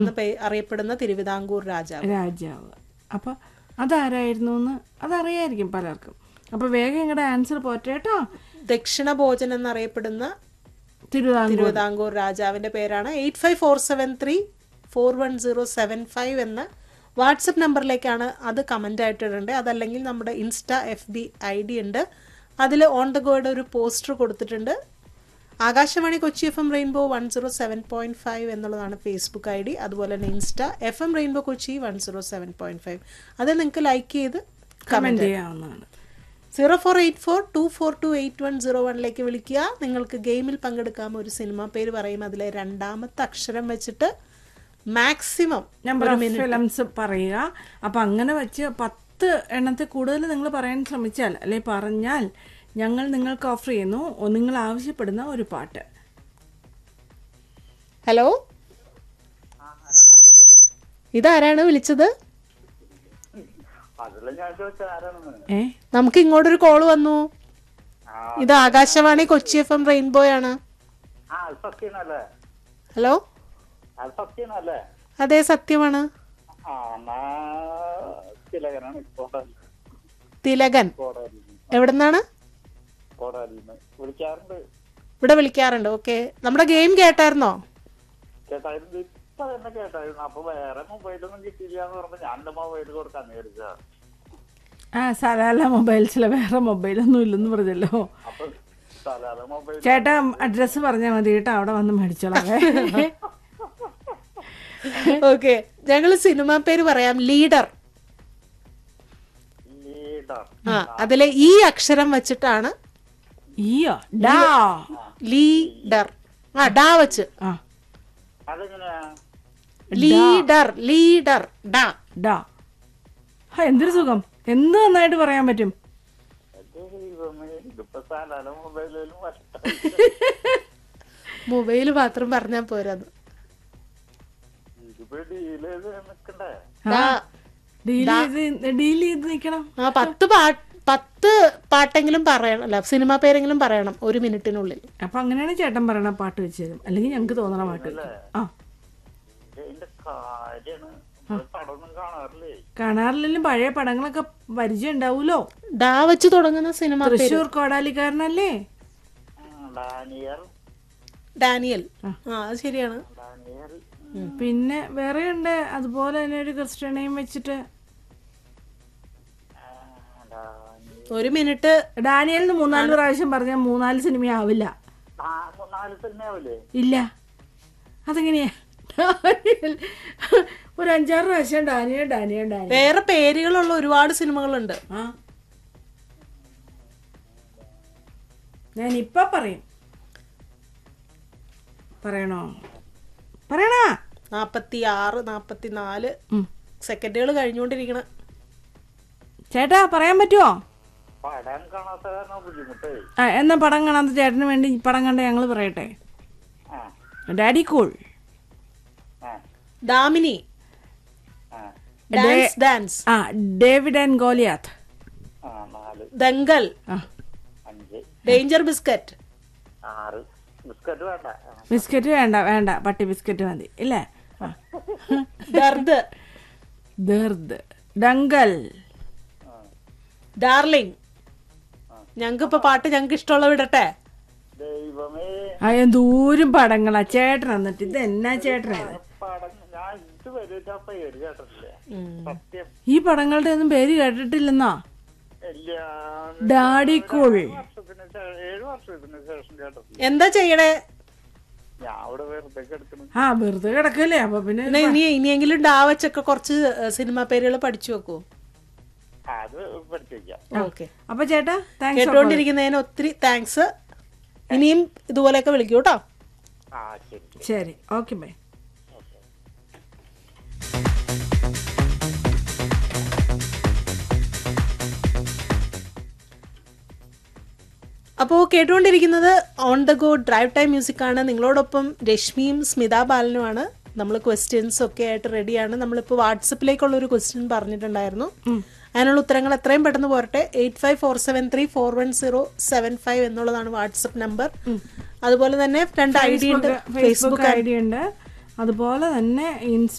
എന്ന പേ- അറിയപ്പെടുന്ന തിരുവിതാംകൂർ രാജാവ് രാജാവ് അപ്പോൾ അതാരായിരുന്നു എന്ന് അതറിയായിരിക്കും പലർക്കും അപ്പോൾ വേഗം നിങ്ങളുടെ ആൻസർ പോട്ടെ കേട്ടോ ദക്ഷിണ ഭോജൻ എന്നറിയപ്പെടുന്ന തിരുവിതാംകൂർ തിരുവിതാംകൂർ രാജാവിന്റെ പേരാണ് eight five four seven three four one zero seven five എന്ന വാട്സപ്പ് നമ്പറിലേക്കാണ് അത് കമൻ്റ് ആയിട്ട് ഇടേണ്ടത് അതല്ലെങ്കിൽ നമ്മുടെ insta F B I D ഉണ്ട് അതിൽ ഓൺ ദ ഗോയുടെ ഒരു പോസ്റ്റർ കൊടുത്തിട്ടുണ്ട് Akashvani Kochi F M rainbow one zero seven point five എന്നുള്ളതാണ് ഫേസ്ബുക്ക് ഐ ഡി അതുപോലെ തന്നെ insta F M rainbow Kochi one zero seven point five അത് നിങ്ങൾക്ക് ലൈക്ക് ചെയ്ത് കമൻറ്റ് ചെയ്യാവുന്നതാണ് zero four eight four two four two eight one zero വണ്ണിലേക്ക് വിളിക്കുക നിങ്ങൾക്ക് ഗെയിമിൽ പങ്കെടുക്കാം ഒരു സിനിമ പേര് പറയും അതിലെ രണ്ടാമത്തെ അക്ഷരം വെച്ചിട്ട് മാക്സിമം നമ്പർ ഓഫ് ഫിലംസ് പറയുക അപ്പം അങ്ങനെ വെച്ച് പത്ത് എണ്ണത്തിൽ കൂടുതൽ നിങ്ങൾ പറയാൻ ശ്രമിച്ചാൽ അല്ലെ പറഞ്ഞാൽ ഞങ്ങൾ നിങ്ങൾക്ക് ഓഫർ ചെയ്യുന്നു ഒ- നിങ്ങൾ ആവശ്യപ്പെടുന്ന ഒരു പാട്ട് ഹലോ ഇതാരാണ് വിളിച്ചത് അതല്ല ഞാൻ ചോദിച്ചത് ആരാണെന്ന് ഏ നമുക്ക് ഇങ്ങോട്ടൊരു കോൾ വന്നു ഇത് Akashvani Kochi F M rainbow ആണ് ആ അത് സത്യനല്ലേ ഹലോ അത് സത്യനല്ലേ അതെ സത്യമാണ് ആ എന്നാ തിലകനാണ് കോടാലി തിലകൻ കോടാലി എവിടുന്നാണ് കോടാലിന്ന് വിളിക്കാറുണ്ട് ഇവിടെ വിളിക്കാറുണ്ട് ഓക്കെ നമ്മുടെ ഗെയിം കേട്ടായിരുന്നോ കേട്ടായിരുന്നു ഇപ്പൊ തന്നെ കേട്ടായിരുന്നു അപ്പൊ വേറെ മൊബൈലൊന്നും കിട്ടിയില്ല എന്ന് പറഞ്ഞപ്പോ ഞാൻ എന്റെ മൊബൈൽ കൊടുക്കാൻ വിചാരിച്ച ആ സലാല മൊബൈൽസിലെ വേറെ മൊബൈലൊന്നും ഇല്ലെന്ന് പറഞ്ഞല്ലോ അപ്പൊ സ്ഥലം മൊബൈൽ ചേട്ടാ അഡ്രസ്സ് പറഞ്ഞാൽ മതി കേട്ടോ അവിടെ വന്ന് മേടിച്ചോളാം ഓക്കെ ഞങ്ങൾ സിനിമ പേര് പറയാം ലീഡർ ലീഡർ ആ അതിലെ ഈ അക്ഷരം വെച്ചിട്ടാണ് ഈയോ ഡാ ലീഡർ ആ ഡാ വെച്ച് ആ അതെങ്ങനെയാ ലീഡർ ലീഡർ ഡാ ഡാ ആ എന്തൊരു സുഖം എന്ത് നന്നായിട്ട് പറയാൻ പറ്റും ദൈവമേ ഇതിപ്പോ സ്ഥല മൊബൈലിലും മൊബൈൽ മാത്രം പറഞ്ഞാൽ പോരാത് ഇതിപ്പോ ഡീൽ ചെയ്ത് നിക്കണ്ടേ ഡാ ഡീൽ ചെയ്ത് ഡീൽ ചെയ്ത് നിൽക്കണം ആ പത്ത് പാട്ട് പത്ത് പാട്ടെങ്കിലും പറയണം അല്ല സിനിമ പേരെങ്കിലും പറയണം ഒരു മിനിറ്റിനുള്ളിൽ അപ്പൊ അങ്ങനെയാണ് ചേട്ടൻ പറയണ പാട്ട് വെച്ച് തരും അല്ലെങ്കിൽ ഞങ്ങൾക്ക് തോന്നണ പാട്ട് വെക്കും ആ ഇതിന്റെ കാര്യാണ് നമ്മള് പടമൊന്നും കാണാറില്ലേ കാണാറില്ലെങ്കിലും പഴയ പടങ്ങളൊക്കെ പരിചയം ഉണ്ടാവൂലോ ഡാ വെച്ച് തുടങ്ങുന്ന സിനിമ പേര് തൃശ്ശൂർ കോടാലിക്കാരനല്ലേ ആ, ഡാനിയൽ ഡാനിയൽ ആ അത് ശരിയാണ് ഡാനിയൽ പിന്നെ വേറെ ഉണ്ട് അതുപോലെ തന്നെ ഒരു ക്രിസ്ത്യൻ നെയിം വെച്ചിട്ട് ആ, ഡാനിയൽ ഒരു മിനിറ്റ് ഡാനിയലിന് മൂന്നാല് പ്രാവശ്യം പറഞ്ഞാൽ മൂന്നാല് സിനിമ ആവില്ല ആ, നാല് സിനിമയാവില്ലേ ഇല്ല അതെങ്ങനെയാ ഡാനിയൽ ഒരു അഞ്ചാറ് പ്രാവശ്യം ഡാനിയൽ ഡാനിയൽ ഡാനിയൽ വേറെ പേരുകളുള്ള ഒരുപാട് സിനിമകളുണ്ട് ആ ഞാൻ ഇപ്പൊ പറയും പറയണോ പറയണോ നാപ്പത്തി ആറ് നാപ്പത്തി നാല് ഉം. സെക്കൻഡുകൾ കഴിഞ്ഞുകൊണ്ടിരിക്കണം ചേട്ടാ പറയാൻ പറ്റുമോ പടം കാണാത്ത കാരണം ബുദ്ധിമുട്ടേ ആ എന്നാ പടം കാണാത്ത ചേട്ടന് വേണ്ടി പടം കണ്ട ഞങ്ങൾ പറയട്ടെ ആ ഡാഡി കൂൾ ആ ദാമിനി ആ ഡാൻസ് ഡാൻസ് ആ ഡേവിഡ് ആൻഡ് ഗോലിയാത്ത് ആ നാല് ദങ്കൽ ആ അഞ്ച് ഡേഞ്ചർ ബിസ്ക്കറ്റ് ആറ് ബിസ്ക്കറ്റ് വേണ്ട ആ, ബിസ്ക്കറ്റ് വേണ്ട വേണ്ട പട്ടി ബിസ്ക്കറ്റ് മതി ഇല്ലേ ആ. ദർദ് ദർദ് ഡങ്കൽ ഡാർലിംഗ് ഞങ്ങൾക്ക് ഇപ്പൊ പാട്ട് ഞങ്ങൾക്ക് ഇഷ്ടമുള്ള വിടട്ടെ ദൈവമേ ആ എന്തോരം പടങ്ങളാ ചേട്ടൻ എന്നിട്ട് ഇത് എന്നാ ചേട്ടനാ ഇത് പടം ഞാൻ ഇതുവരെ ആ പേര് കേട്ടിട്ടില്ല സത്യം ഈ പടങ്ങളുടെ ഒന്നും പേര് കേട്ടിട്ടില്ലെന്നാ ഇല്ല ഡാഡി കൂൾ വർഷത്തിന് ശേ- ഏഴ് വർഷത്തിന് ശേഷം കേട്ടിട്ടില്ല എന്താ ചെയ്യണേ ഞാൻ അവിടെ വെറുതെ കിടക്കുന്നു ആ വെറുതെ കിടക്കല്ലേ അപ്പൊ പിന്നെ പിന്നെ ഇനി ഇനിയെങ്കിലും ഡാ വെച്ചൊക്കെ കുറച്ച് സിനിമ പേരുകൾ പഠിച്ചു വെക്കൂ അത് പഠിപ്പിക്കാം ഓക്കെ അപ്പൊ ചേട്ടാ താങ്ക്സ് കേട്ടുകൊണ്ടിരിക്കുന്നതിന് ഒത്തിരി താങ്ക്സ് ഇനിയും ഇതുപോലെയൊക്കെ വിളിക്കൂ കേട്ടോ ആ ശരി ശരി ഓക്കെ ബൈ അപ്പോൾ കേട്ടുകൊണ്ടിരിക്കുന്നത് on the go drive time music ആണ് നിങ്ങളോടൊപ്പം രശ്മിയും സ്മിത ബാലനുമാണ് നമ്മൾ ക്വസ്റ്റ്യൻസ് ഒക്കെ ആയിട്ട് റെഡിയാണ് നമ്മളിപ്പോൾ വാട്സപ്പിലേക്കുള്ള ഒരു ക്വസ്റ്റ്യൻ പറഞ്ഞിട്ടുണ്ടായിരുന്നു അതിനുള്ള ഉത്തരങ്ങൾ എത്രയും പെട്ടെന്ന് പോരട്ടെ eight five four seven three four one zero seven five എന്നുള്ളതാണ് വാട്സപ്പ് നമ്പർ അതുപോലെ തന്നെ രണ്ട് ഐ ഡി ഉണ്ട് ഫേസ്ബുക്ക് ഐ ഡി ഉണ്ട് അതുപോലെ തന്നെ ഇൻസ്